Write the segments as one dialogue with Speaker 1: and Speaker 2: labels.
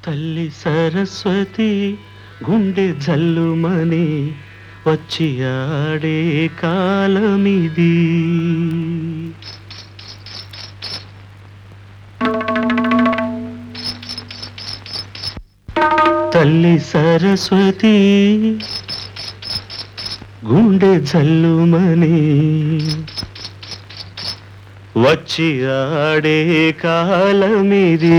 Speaker 1: తల్లి సరస్వతి గుండె జల్లుమని వచ్చి ఆడే కాలమిది తల్లి సరస్వతి గుండె జల్లుమని వచ్చి ఆడే కాలమిది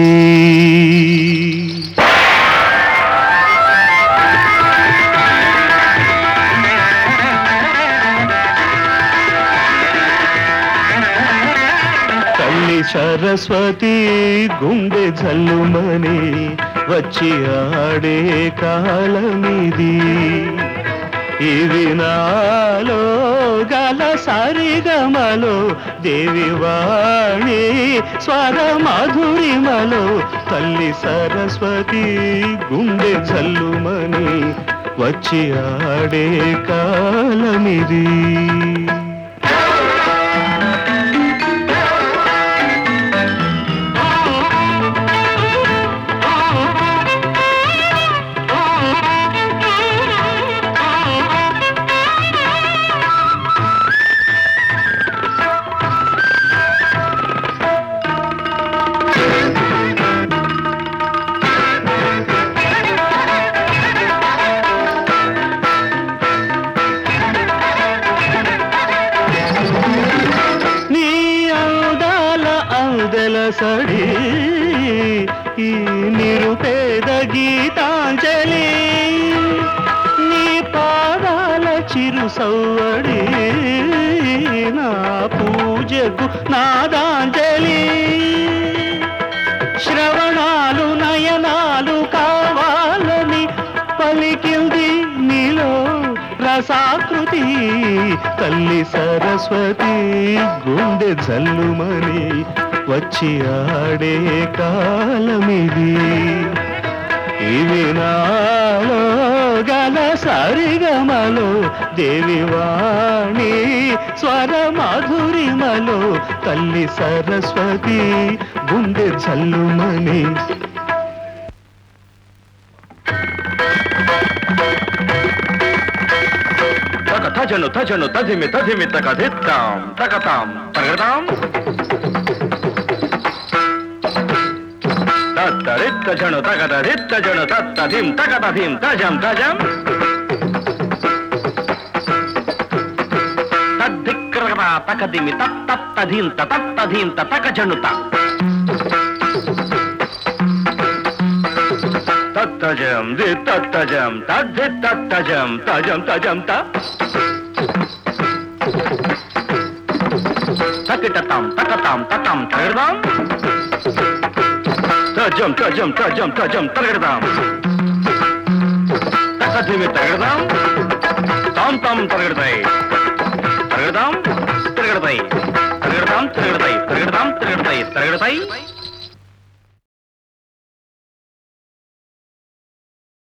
Speaker 1: తల్లి సరస్వతి గుండె జల్లుమని వచ్చి ఆడే కాలమిది ఇది నాలో గల సరిగమలో దేవి వాణి స్వర మాధురిమలో తల్లి సరస్వతి గుండె జల్లుమని వచ్చి ఆడే కాలమిది నీ అందాల అందల సడి ఈ నిరుపేద గీతాంజలి నీ పాదాల చిరు సౌవడి నా పూజకు నాదాంజలి శ్రవణాలు నయనాలు కావాలని పలికింది నీలో రసాకృతి తల్లి సరస్వతి గుండె జల్లుమని వచ్చి ఆడే కాలమిది ఇవి నాలో గల సరిగమలో దేవి వాణి స్వర మాధురిమలో తల్లి సరస్వతి గుండె జల్లుమని
Speaker 2: తక తజను తజను తదిమి తదిమి తక దిత్తాం తకతాం తగదాం తత్తరిత్త జను తగద రిత్త జను తత్తధిం తగదధిం తజం తజం తద్దిక్రగద తకదిమి తత్తత్తధింత తత్తధింత తకజనుత తత్తజం ది తత్తజం తద్ధి తత్తజం తజం తజం త తకిటతాం తకతాం తతాం తగడదాం తజం తజం తజం తజం తగడదాం తకధిమి తగడదాం తాం తాం తరగడతాయి తరగడదాం తిరగడతాయి తరగడదాం తిరగడతాయి తరగడదాం తిరగడతాయి తరగడతాయి